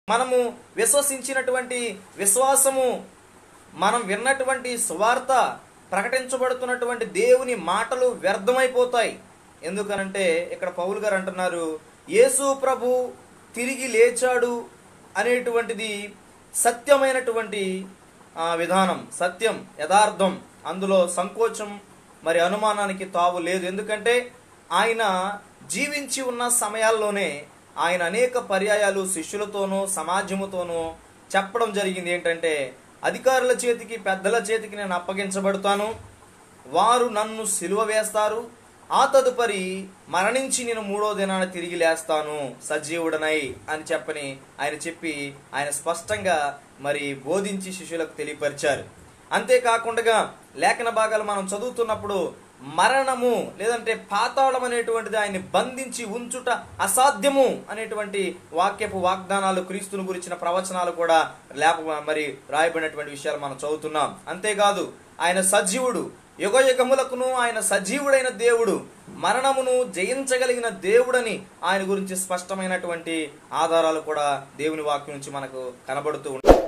మనము విశ్వసించినటువంటి విశ్వాసము మనం విన్నటువంటి సువార్త ప్రకటించబడుతున్నటువంటి దేవుని మాటలు వ్యర్థమైపోతాయి ఎందుకనంటే ఇక్కడ పౌలు గారు అంటున్నారు యేసు ప్రభు తిరిగి లేచాడు అనేటువంటిది సత్యమైనటువంటి ఆ, విధానం సత్యం యథార్థం అందులో సంకోచం మరి అనుమానానికి తావు లేదు ఎందుకంటే ఆయన జీవించి ఉన్న సమయాల్లోనే ఆయన అనేక పర్యాయాలు శిష్యులతోనూ సమాజముతోనూ చెప్పడం జరిగింది ఏంటంటే అధికారుల చేతికి పెద్దల చేతికి నేను అప్పగించబడతాను వారు నన్ను సిలువ వేస్తారు ఆ తదుపరి మరణించి నేను మూడో దినాన తిరిగి లేస్తాను సజీవుడనై అని చెప్పని ఆయన చెప్పి ఆయన స్పష్టంగా మరి బోధించి శిష్యులకు తెలియపరిచారు అంతేకాకుండా లేఖన భాగాలు మనం చదువుతున్నప్పుడు మరణము లేదంటే పాతాళం అనేటువంటిది ఆయన్ని బంధించి ఉంచుట అసాధ్యము అనేటువంటి వాక్యపు వాగ్దానాలు క్రీస్తుని గురించిన ప్రవచనాలు కూడా లేప మరి రాయబడినటువంటి విషయాలు మనం చదువుతున్నాం అంతేకాదు ఆయన సజీవుడు యుగ యుగములకును ఆయన సజీవుడైన దేవుడు మరణమును జయించగలిగిన దేవుడని ఆయన గురించి స్పష్టమైనటువంటి ఆధారాలు కూడా దేవుని వాక్యం నుంచి మనకు కనబడుతూ ఉంటాయి